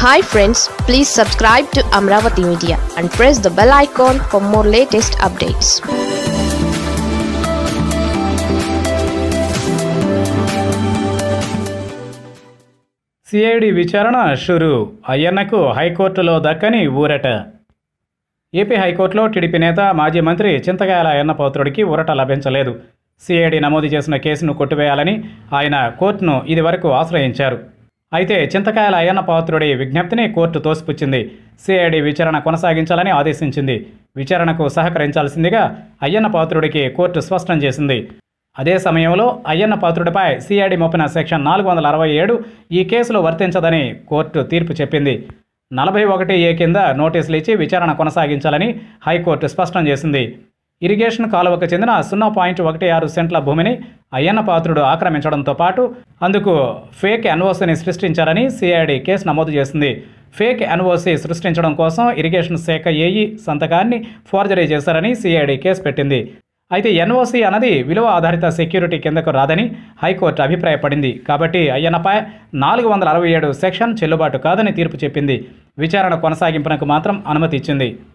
hi friends please subscribe to Amaravati media and press the bell icon for more latest updates CID విచారణ షురు అయ్యన్నకు హైకోర్టులో దక్కని ఊరట AP హైకోర్టులో TDP నేత మాజీ మంత్రి చింతకాయల అయ్యన్న పౌత్రుడికి ఊరట లభించలేదు సిఐడి నమోదు చేసిన కేసును కొట్టివేయాలని ఆయన కోర్టును ఇదివరకు ఆశ్రయించారు అయితే చింతకాయల అయ్యన్న పాత్రుడి విజ్ఞప్తిని కోర్టు తోసిపుచ్చింది సిఐడి విచారణ కొనసాగించాలని ఆదేశించింది విచారణకు సహకరించాల్సిందిగా అయ్యన్న పాత్రుడికి కోర్టు స్పష్టం చేసింది అదే సమయంలో అయ్యన్న పాత్రుడిపై సిఐడి మోపిన సెక్షన్ నాలుగు వందల అరవై ఏడు ఈ కేసులో వర్తించదని కోర్టు తీర్పు చెప్పింది నలభై ఒకటి ఏ కింద నోటీసులు ఇచ్చి విచారణ కొనసాగించాలని హైకోర్టు స్పష్టం చేసింది ఇరిగేషన్ కాలువకు చెందిన సున్నా పాయింట్ ఒకటి ఆరు సెంట్ల భూమిని అయ్యన్న పాత్రుడు ఆక్రమించడంతో పాటు అందుకు ఫేక్ ఎన్ఓసిని సృష్టించారని సిఐడి కేసు నమోదు చేసింది ఫేక్ ఎన్ఓసి సృష్టించడం కోసం ఇరిగేషన్ శాఖ ఏఈ సంతకాన్ని ఫోర్జరీ చేశారని సిఐడి కేసు పెట్టింది అయితే ఎన్ఓసి అన్నది విలువ ఆధారిత సెక్యూరిటీ కిందకు రాదని హైకోర్టు అభిప్రాయపడింది కాబట్టి అయ్యన్నపై నాలుగు వందల అరవై ఏడు సెక్షన్ చెల్లుబాటు కాదని తీర్పు చెప్పింది విచారణ కొనసాగింపునకు మాత్రం అనుమతి ఇచ్చింది